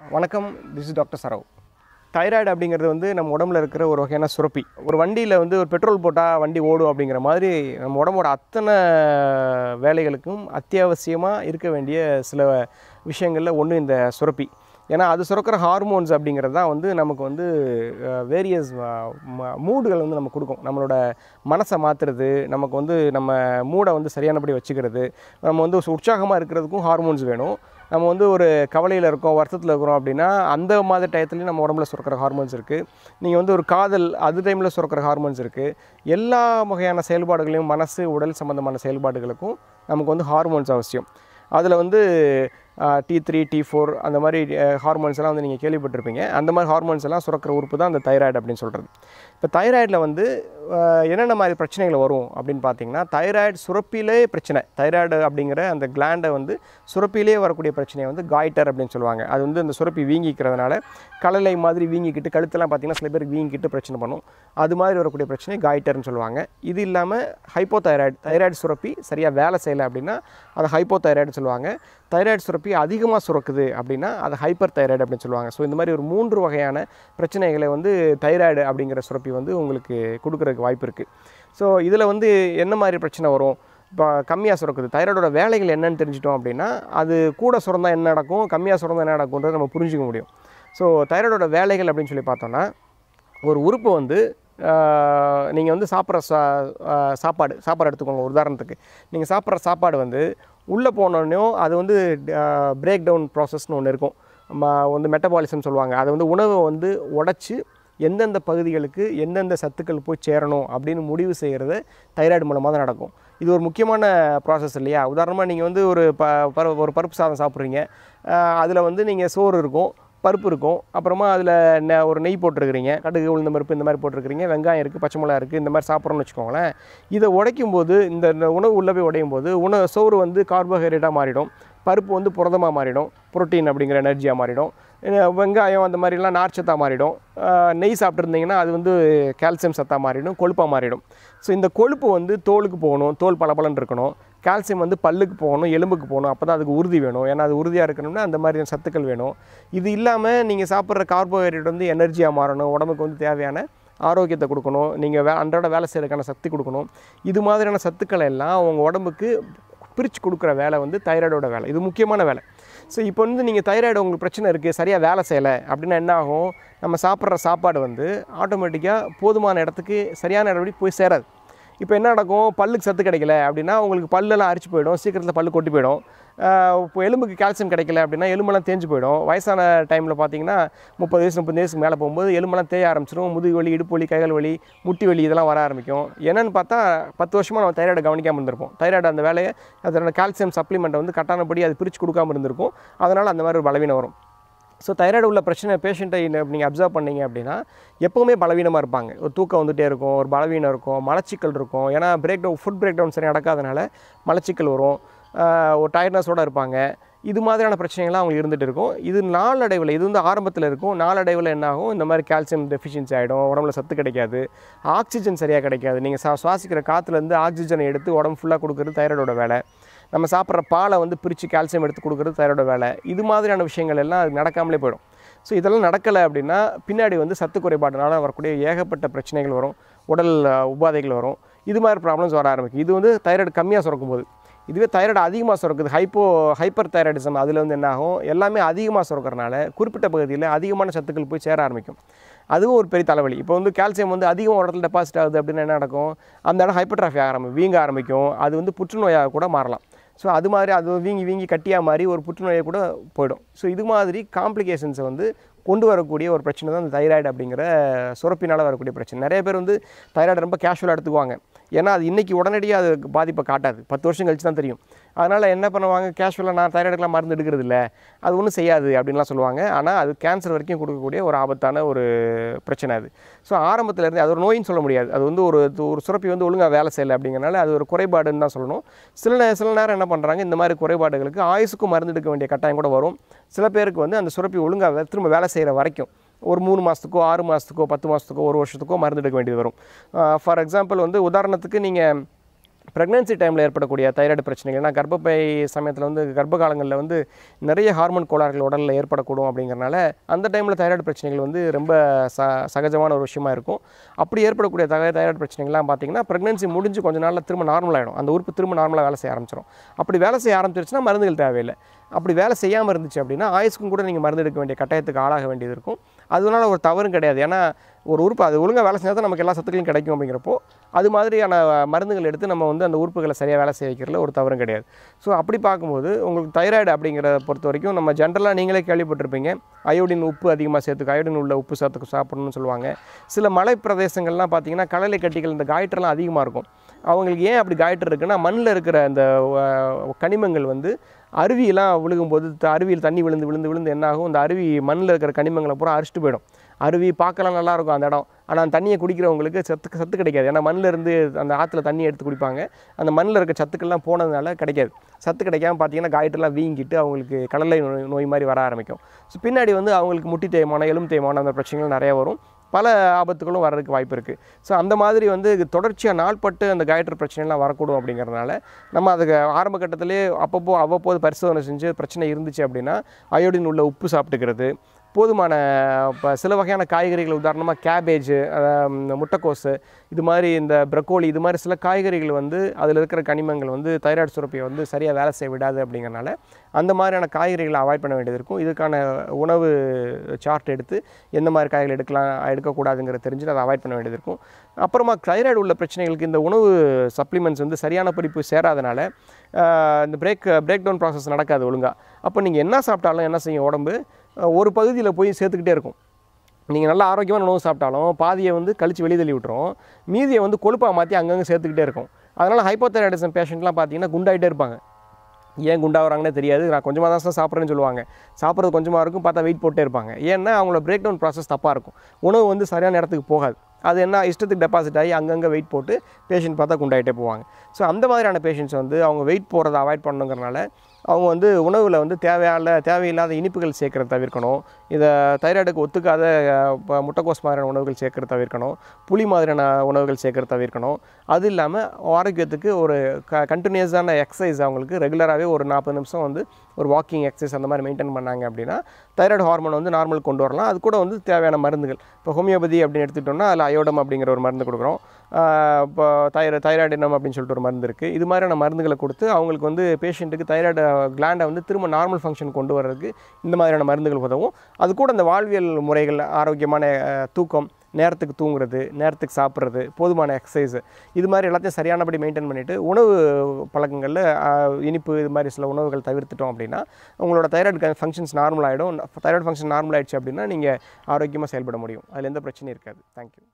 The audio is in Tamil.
வணக்கம் this is doctor Sarav thyroid அப்படிங்கிறது வந்து நம்ம உடம்புல இருக்கிற ஒரு வகையான சுரப்பி ஒரு வண்டியில் வந்து ஒரு பெட்ரோல் போட்டால் வண்டி ஓடும் அப்படிங்கிற மாதிரி நம்ம உடம்போட அத்தனை வேலைகளுக்கும் அத்தியாவசியமாக இருக்க வேண்டிய சில விஷயங்களில் ஒன்று இந்த சுரப்பி ஏன்னா அது சுரக்கிற ஹார்மோன்ஸ் அப்படிங்கிறது தான் வந்து நமக்கு வந்து வேரியஸ் மூடுகள் வந்து நம்ம கொடுக்கும் நம்மளோட மனசை மாற்றுறது நமக்கு வந்து நம்ம மூடை வந்து சரியானபடி வச்சுக்கிறது நம்ம வந்து உற்சாகமாக இருக்கிறதுக்கும் ஹார்மோன்ஸ் வேணும் நம்ம வந்து ஒரு கவலையில் இருக்கோம் வருத்தத்தில் இருக்கிறோம் அப்படின்னா அந்த மாதிரி டயத்துலையும் நம்ம உடம்புல சுரக்கிற ஹார்மோன்ஸ் இருக்குது நீங்கள் வந்து ஒரு காதல் அது டைமில் சுரக்கிற ஹார்மோன்ஸ் இருக்குது எல்லா வகையான செயல்பாடுகளையும் மனசு உடல் சம்மந்தமான செயல்பாடுகளுக்கும் நமக்கு வந்து ஹார்மோன்ஸ் அவசியம் அதில் வந்து டி த்ரீ டி ஃபோர் அந்த மாதிரி ஹார்மோன்ஸ் எல்லாம் வந்து நீங்கள் கேள்விப்பட்டிருப்பீங்க அந்த மாதிரி ஹார்மோன்ஸ் எல்லாம் சுரக்கிற உறுப்பு தான் அந்த தைராய்டு அப்படின்னு சொல்கிறது இப்போ தைராய்டில் வந்து அஹ், என்னென்ன மாதிரி பிரச்சனைகள் வரும் அப்படின்னு பார்த்தீங்கன்னா தைராய்டு சுரப்பிலே பிரச்சனை தைராய்டு அப்படிங்கிற அந்த கிளாண்டை வந்து சுரப்பிலே வரக்கூடிய பிரச்சனையை வந்து காய்டர் அப்படின்னு சொல்லுவாங்க அது வந்து அந்த சுரப்பி வீங்கிக்கிறதுனால கலலை மாதிரி வீங்கிக்கிட்டு கழுத்தெல்லாம் பார்த்தீங்கன்னா சில பேருக்கு வீங்கிக்கிட்டு பிரச்சனை பண்ணும் அது மாதிரி வரக்கூடிய பிரச்சனை காய்டர்னு சொல்லுவாங்க இது இல்லாமல் ஹைப்போதைராய்டு தைராய்டு சுரப்பி சரியாக வேலை செய்யலை அப்படின்னா அதை ஹைப்போதைராய்டுன்னு சொல்லுவாங்க தைராய்டு சுரப்பி அதிகமாக சுரக்குது அப்படின்னா அது ஹைப்பர் தைராய்டு அப்படின்னு சொல்லுவாங்க ஸோ இந்த மாதிரி ஒரு மூன்று வகையான பிரச்சனைகளை வந்து தைராய்டு அப்படிங்கிற சுரப்பி வந்து உங்களுக்கு கொடுக்குறதுக்கு வாய்ப்பு இருக்குது ஸோ இதில் வந்து என்ன மாதிரி பிரச்சனை வரும் இப்போ கம்மியாக சுரக்குது தைராய்டோட வேலைகள் என்னன்னு தெரிஞ்சிட்டோம் அப்படின்னா அது கூட சுரந்தா என்ன நடக்கும் கம்மியாக சுரந்தா என்ன நடக்கும்ன்றதை நம்ம புரிஞ்சுக்க முடியும் ஸோ தைராய்டோட வேலைகள் அப்படின்னு சொல்லி பார்த்தோன்னா ஒரு உறுப்பு வந்து நீங்கள் வந்து சாப்பிட்ற சா ஆஹ் சாப்பாடு சாப்பாடு எடுத்துக்கோங்க ஒரு உதாரணத்துக்கு நீங்கள் சாப்பிட்ற சாப்பாடு வந்து உள்ளே போனோடனையும் அது வந்து பிரேக் டவுன் ப்ராசஸ்னு ஒன்று இருக்கும் ம வந்து மெட்டபாலிசம் சொல்லுவாங்க அது வந்து உணவை வந்து உடச்சி எந்தெந்த பகுதிகளுக்கு எந்தெந்த சத்துக்கள் போய் சேரணும் அப்படின்னு முடிவு செய்கிறது தைராய்டு மூலமாக தான் நடக்கும் இது ஒரு முக்கியமான ப்ராசஸ் இல்லையா உதாரணமாக நீங்கள் வந்து ஒரு ப பரு ஒரு பருப்பு சாதம் சாப்பிட்றீங்க அதில் வந்து நீங்கள் சோறு இருக்கும் பருப்பு இருக்கும் அப்புறமா அதில் நெ ஒரு நெய் போட்டிருக்கிறீங்க கடுகு உளுந்த பருப்பு இந்த மாதிரி போட்டிருக்கிறீங்க வெங்காயம் இருக்குது பச்சை மிளகா இருக்குது இந்த மாதிரி சாப்பிட்றோம்னு வச்சுக்கோங்களேன் இதை உடைக்கும் போது இந்த இந்த உணவு உள்ளே போய் உடையும் போது உணவு சோறு வந்து கார்போஹைட்ரேட்டாக மாறிடும் பருப்பு வந்து புரதமாக மாறிடும் புரோட்டீன் அப்படிங்கிற எனர்ஜியாக மாறிடும் அஹ் வெங்காயம் அந்த மாதிரிலாம் நார்ச்சத்தாக மாறிடும் அஹ் நெய் சாப்பிட்ருந்தீங்கன்னா அது வந்து கால்சியம் சத்தாக மாறிடும் கொழுப்பாக மாறிடும் ஸோ இந்த கொழுப்பு வந்து தோலுக்கு போகணும் தோல் பளபளன்னு இருக்கணும் கால்சியம் வந்து பல்லுக்கு போகணும் எலும்புக்கு போகணும் அப்போ தான் அதுக்கு உறுதி வேணும் ஏன்னா அது உறுதியாக இருக்கணும்னா அந்த மாதிரி சத்துக்கள் வேணும் இது இல்லாமல் நீங்கள் சாப்பிட்ற கார்போஹைட்ரேட் வந்து எனர்ஜியாக மாறணும் உடம்புக்கு வந்து தேவையான ஆரோக்கியத்தை கொடுக்கணும் நீங்கள் வே அன்றாட வேலை செய்யறதுக்கான சக்தி கொடுக்கணும் இது மாதிரியான சத்துக்களை எல்லாம் உங்கள் உடம்புக்கு பிரித்து கொடுக்குற வேலை வந்து தைராய்டோட வேலை இது முக்கியமான வேலை ஸோ இப்போ வந்து நீங்கள் தைராய்டு உங்களுக்கு பிரச்சனை இருக்குது சரியாக வேலை செய்யலை அப்படின்னா என்ன ஆகும் நம்ம சாப்பிட்ற சாப்பாடு வந்து ஆட்டோமேட்டிக்காக போதுமான இடத்துக்கு சரியான இடப்படி போய் சேராது இப்போ என்ன நடக்கும் பல்லுக்கு சத்து கிடைக்கல அப்படின்னா உங்களுக்கு பல்லெல்லாம் அரிச்சு போயிடும் சீக்கிரத்தில் பல்லு கொட்டி போயிடும் ஆஹ் இப்போ எலும்புக்கு கால்சியம் கிடைக்கல அப்படின்னா எலும்பெல்லாம் தேஞ்சு போயிடும் வயசான டைமில் பார்த்தீங்கன்னா முப்பது வயசு முப்பது வயசுக்கு மேலே போகும்போது எலும்பெல்லாம் தேய ஆரம்பிச்சிடும் முதுகு வலி இடுப்பு வலி கைகள் வலி முட்டி வலி இதெல்லாம் வர ஆரம்பிக்கும் என்னன்னு பார்த்தா பத்து வருஷமாக நம்ம தைராய்டை கவனிக்காமல் இருந்திருப்போம் தைராய்டு அந்த வேலையை அதோட கால்சியம் சப்ளிமெண்ட்டை வந்து கட்டானபடி அது பிரித்து கொடுக்காம இருந்திருக்கும் அதனால் அந்த மாதிரி ஒரு பலவீனம் வரும் ஸோ தைராய்டு உள்ள பிரச்சனை பேஷண்ட்டை நீங்கள் அப்சர்வ் பண்ணீங்க அப்படின்னா எப்போவுமே பலவீனமாக இருப்பாங்க ஒரு தூக்கம் வந்துகிட்டே இருக்கும் ஒரு பலவீனம் இருக்கும் மலச்சிக்கல் இருக்கும் ஏன்னா break down food break down சரி நடக்காதனால மலச்சிக்கல் வரும் ஆஹ் ஒரு டயர்ட்னஸோடு இருப்பாங்க இது மாதிரியான பிரச்சனைகள்லாம் அவங்களுக்கு இருந்துகிட்டு இருக்கும் இது நாளடைவில் இது வந்து ஆரம்பத்தில் இருக்கும் நாளடைவில் என்ன ஆகும் இந்த மாதிரி கால்சியம் டெஃபிஷியன்சி ஆகிடும் உடம்புல சத்து கிடைக்காது ஆக்சிஜன் சரியாக கிடைக்காது நீங்கள் சா சுவாசிக்கிற காற்றுலேருந்து ஆக்சிஜனை எடுத்து உடம்பு ஃபுல்லாக கொடுக்குறது தைராய்டோட வேலை நம்ம சாப்பிட்ற பாலை வந்து பிரித்து கால்சியம் எடுத்து கொடுக்குறது தைராய்டோட வேலை இது மாதிரியான விஷயங்கள் எல்லாம் அது நடக்காமலே போயிடும் ஸோ இதெல்லாம் நடக்கலை அப்படின்னா பின்னாடி வந்து சத்து குறைபாடுனால வரக்கூடிய ஏகப்பட்ட பிரச்சனைகள் வரும் உடல் அஹ், உபாதைகள் வரும் இது மாதிரி ப்ராப்ளம்ஸ் வர ஆரம்பிக்கும் இது வந்து தைராய்டு கம்மியாக சுரக்கும் போது இதுவே தைராய்டு அதிகமாக சுரக்குது ஹைப்போ ஹைப்பர் தைராய்டிசம் அதில் வந்து என்ன ஆகும் எல்லாமே அதிகமாக சுரக்கிறனால குறிப்பிட்ட பகுதியில் அதிகமான சத்துக்கள் போய் சேர ஆரம்பிக்கும் அதுவும் ஒரு பெரிய தலைவலி இப்போ வந்து கால்சியம் வந்து அதிகமாக ஒரு இடத்துல டெபாசிட் ஆகுது அப்படின்னு என்ன நடக்கும் அந்த இடம் ஹைப்பர்ட்ராஃபி ஆக ஆரம்பிக்கும் வீங்க ஆரம்பிக்கும் அது வந்து புற்றுநோயாக கூட மாறலாம் ஸோ அது மாதிரி அது வீங்கி வீங்கி கட்டியாக மாதிரி ஒரு புற்றுநோயை கூட போயிடும் ஸோ இது மாதிரி காம்ப்ளிகேஷன்ஸை வந்து கொண்டு வரக்கூடிய ஒரு பிரச்சனை தான் இந்த தைராய்டு அப்படிங்கிற சுரப்பினால் வரக்கூடிய பிரச்சனை நிறைய பேர் வந்து தைராய்டு ரொம்ப கேஷுவலாக எடுத்துக்குவாங்க ஏன்னா அது இன்றைக்கி உடனடியாக அது பாதிப்பை காட்டாது பத்து வருஷம் கழிச்சு தான் தெரியும் அதனால் என்ன பண்ணுவாங்க கேஷுவலாக நான் தைராய்டுக்கெலாம் மருந்து எடுக்கிறது இல்லை அது ஒன்றும் செய்யாது அப்படின்லாம் சொல்லுவாங்க ஆனால் அது கேன்சர் வரைக்கும் கொடுக்கக்கூடிய ஒரு ஆபத்தான ஒரு பிரச்சனை அது ஸோ ஆரம்பத்துல இருந்து அது ஒரு நோயின்னு சொல்ல முடியாது அது வந்து ஒரு ஒரு சுரப்பி வந்து ஒழுங்காக வேலை செய்யலை அப்படிங்கிறனால அது ஒரு குறைபாடுன்னு தான் சொல்லணும் சில நே சில நேரம் என்ன பண்ணுறாங்க இந்த மாதிரி குறைபாடுகளுக்கு ஆயுசுக்கும் மருந்து எடுக்க வேண்டிய கட்டாயம் கூட வரும் சில பேருக்கு வந்து அந்த சுரப்பி ஒழுங்காக திரும்ப வேலை செய்கிற வரைக்கும் ஒரு மூணு மாதத்துக்கோ ஆறு மாதத்துக்கோ பத்து மாதத்துக்கோ ஒரு வருஷத்துக்கோ மருந்து எடுக்க வேண்டியது வரும் ஃபார் எக்ஸாம்பிள் வந்து உதாரணத்துக்கு நீங்கள் ப்ரெக்னென்சி டைமில் ஏற்படக்கூடிய தைராய்டு பிரச்சனைகள் ஏன்னா கர்ப்பப்பை சமயத்தில் வந்து கர்ப்ப காலங்களில் வந்து நிறைய ஹார்மோன் கோளாறுகள் உடலில் ஏற்படக்கூடும் அப்படிங்கிறனால அந்த டைமில் தைராய்டு பிரச்சனைகள் வந்து ரொம்ப ச சகஜமான ஒரு விஷயமா இருக்கும் அப்படி ஏற்படக்கூடிய தக தைராய்டு பிரச்சனைகள்லாம் பார்த்தீங்கன்னா ப்ரெக்னென்சி முடிஞ்சு கொஞ்ச நாளில் திரும்ப நார்மல் ஆகிடும் அந்த உறுப்பு திரும்ப நார்மலாக வேலை செய்ய ஆரம்பிச்சிடும் அப்படி வேலை செய்ய ஆரம்பிச்சிருச்சுன்னா மருந்துகள் தேவையில்லை அப்படி வேலை செய்யாமல் இருந்துச்சு அப்படின்னா ஆயுஸ்க்கும் கூட நீங்கள் மருந்து எடுக்க வேண்டிய கட்டாயத்துக்கு ஆளாக வேண்டியது இருக்கும் அதனால ஒரு தவறும் கிடையாது ஏன்னா ஒரு உறுப்பு அது ஒழுங்காக வேலை செஞ்சால் தான் நமக்கு எல்லா சத்துக்களும் கிடைக்கும் அப்படிங்கிறப்போ அது மாதிரியான மருந்துகள் எடுத்து நம்ம வந்து அந்த உறுப்புகளை சரியாக வேலை செய்ய வைக்கிறதுல ஒரு தவறும் கிடையாது ஸோ அப்படி பார்க்கும்போது உங்களுக்கு தைராய்டு அப்படிங்கிறத பொறுத்த வரைக்கும் நம்ம ஜென்ரலாக நீங்களே கேள்விப்பட்டிருப்பீங்க அயோடின் உப்பு அதிகமாக சேர்த்துக்கு அயோடின் உள்ள உப்பு சேர்த்துக்கு சாப்பிடணும்னு சொல்லுவாங்க சில மலை பிரதேசங்கள்லாம் பார்த்தீங்கன்னா கடலை கட்டிகள் இந்த காய்ட்டர்லாம் அதிகமாக இருக்கும் அவங்களுக்கு ஏன் அப்படி காய்ட்டர் இருக்குன்னா மண்ணில் இருக்கிற அந்த அஹ், கனிமங்கள் வந்து அருவியெல்லாம் விழுகும்போது த- அருவியில் தண்ணி விழுந்து விழுந்து விழுந்து என்ன ஆகும் இந்த அருவி மண்ணில் இருக்கிற கனிமங்களை பூரா அரிச்சிட்டு போயிடும் அருவி பார்க்கலாம் நல்லா இருக்கும் அந்த இடம் ஆனால் அந்த தண்ணியை குடிக்கிறவங்களுக்கு சத்து சத்து கிடைக்காது ஏன்னா மண்ணில் இருந்து அந்த ஆற்றுல தண்ணி எடுத்து குடிப்பாங்க அந்த மண்ணில் இருக்க சத்துக்கள்லாம் போனதுனால கிடைக்காது சத்து கிடைக்காம பார்த்தீங்கன்னா காய்ட்டெல்லாம் வீங்கிட்டு அவங்களுக்கு கடலை நோய் நோய் மாதிரி வர ஆரம்பிக்கும் ஸோ பின்னாடி வந்து அவங்களுக்கு முட்டி தேய்மானம் எலும்பு தேய்மானம் அந்த பிரச்சனைகள் நிறைய வரும் பல ஆபத்துகளும் வர்றதுக்கு வாய்ப்பு இருக்குது ஸோ அந்த மாதிரி வந்து இது தொடர்ச்சியாக நாள்பட்டு அந்த காய்ட்டர் பிரச்சனைலாம் வரக்கூடும் அப்படிங்கிறதுனால நம்ம அதுக்கு ஆரம்ப கட்டத்திலே அப்பப்போ அவ்வப்போது பரிசோதனை செஞ்சு பிரச்சனை இருந்துச்சு அப்படின்னா அயோடின் உள்ள உப்பு சாப்பிட்டுக்கிறது போதுமான இப்போ சில வகையான காய்கறிகள் உதாரணமாக கேபேஜ் முட்டைக்கோஸு இது மாதிரி இந்த ப்ரக்கோலி இது மாதிரி சில காய்கறிகள் வந்து அதில் இருக்கிற கனிமங்கள் வந்து தைராய்டு சுரப்பியை வந்து சரியாக வேலை செய்ய விடாது அப்படிங்கிறனால அந்த மாதிரியான காய்கறிகளை அவாய்ட் பண்ண வேண்டியது இருக்கும் இதுக்கான உணவு சார்ட் எடுத்து எந்த மாதிரி காய்கறி எடுக்கலாம் எடுக்கக்கூடாதுங்கிறத தெரிஞ்சுட்டு அதை அவாய்ட் பண்ண வேண்டியது இருக்கும் அப்புறமா தைராய்டு உள்ள பிரச்சனைகளுக்கு இந்த உணவு சப்ளிமெண்ட்ஸ் வந்து சரியான படிப்பு சேராதனால ஆஹ், இந்த பிரேக் பிரேக் டவுன் ப்ராசஸ் நடக்காது ஒழுங்காக அப்போ நீங்கள் என்ன சாப்பிட்டாலும் என்ன செய்யும் உடம்பு ஆஹ், ஒரு பகுதியில் போய் சேர்த்துக்கிட்டே இருக்கும் நீங்கள் நல்ல ஆரோக்கியமான உணவு சாப்பிட்டாலும் பாதியை வந்து கழிச்சு வெளியே தள்ளி விட்டுரும் மீதியை வந்து கொழுப்பாக மாற்றி அங்கங்கே சேர்த்துக்கிட்டே இருக்கும் அதனால் ஹைப்போதைராய்டிசம் பேஷண்ட்லாம் பார்த்தீங்கன்னா குண்டாயிட்டே இருப்பாங்க ஏன் குண்டாகிறாங்கன்னே தெரியாது நான் கொஞ்சமாக தான் சார் சாப்பிட்றேன்னு சொல்லுவாங்க சாப்பிட்றது கொஞ்சமாக இருக்கும் பார்த்தா வெயிட் போட்டே இருப்பாங்க ஏன்னா அவங்களோட பிரேக் டவுன் ப்ராசஸ் தப்பாக இருக்கும் உணவு வந்து சரியான இடத்துக்கு போகாது அது என்ன இஷ்டத்துக்கு டெபாசிட் ஆகி அங்கங்கே வெயிட் போட்டு பேஷண்ட் பார்த்தா குண்டாயிட்டே போவாங்க ஸோ அந்த மாதிரியான பேஷண்ட்ஸ் வந்து அவங்க வெயிட் போகிறத அவாய்ட் பண்ணுங்கிறனால அவங்க வந்து உணவில் வந்து தேவையான தேவையில்லாத இனிப்புகள் சேர்க்கறத தவிர்க்கணும் இதை தைராய்டுக்கு ஒத்துக்காத அஹ், இப்போ முட்டைக்கோஸ் மாதிரியான உணவுகள் சேர்க்கறத தவிர்க்கணும் புளி மாதிரியான உணவுகள் சேர்க்கறத தவிர்க்கணும் அது இல்லாமல் ஆரோக்கியத்துக்கு ஒரு க கண்டினியூஸான எக்ஸசைஸ் அவங்களுக்கு ரெகுலராகவே ஒரு நாற்பது நிமிஷம் வந்து ஒரு வாக்கிங் எக்ஸசைஸ் அந்த மாதிரி மெயின்டைன் பண்ணாங்க அப்படின்னா தைராய்டு ஹார்மோன் வந்து நார்மல் கொண்டு வரலாம் அது கூட வந்து தேவையான மருந்துகள் இப்போ ஹோமியோபதி அப்படின்னு எடுத்துக்கிட்டோம்னா அதில் அயோடம் அப்படிங்கிற ஒரு மருந்து கொடுக்குறோம் ஆஹ் இப்போ தைர தைராய்டினம் அப்படின்னு சொல்லிட்டு ஒரு மருந்து இருக்குது இது மாதிரியான மருந்துகளை கொடுத்து அவங்களுக்கு வந்து பேஷண்ட்டுக்கு தைராய்டு கிளாண்டை வந்து திரும்ப நார்மல் ஃபங்க்ஷன் கொண்டு வர்றதுக்கு இந்த மாதிரியான மருந்துகள் உதவும் அது கூட இந்த வாழ்வியல் முறைகள் ஆரோக்கியமான அஹ், தூக்கம் நேரத்துக்கு தூங்குறது நேரத்துக்கு சாப்பிட்றது போதுமான எக்ஸசைஸ் இது மாதிரி எல்லாத்தையும் சரியானபடி மெயின்டைன் பண்ணிவிட்டு உணவு பழக்கங்களில் ஆஹ், இனிப்பு இது மாதிரி சில உணவுகள் தவிர்த்துட்டோம் அப்படின்னா உங்களோட தைராய்டு ஃபங்க்ஷன்ஸ் நார்மல் ஆகிடும் தைராய்டு ஃபங்க்ஷன் நார்மல் ஆயிடுச்சு அப்படின்னா நீங்கள் ஆரோக்கியமாக செயல்பட முடியும் அதில் எந்த பிரச்சனையும் இருக்காது தேங்க்யூ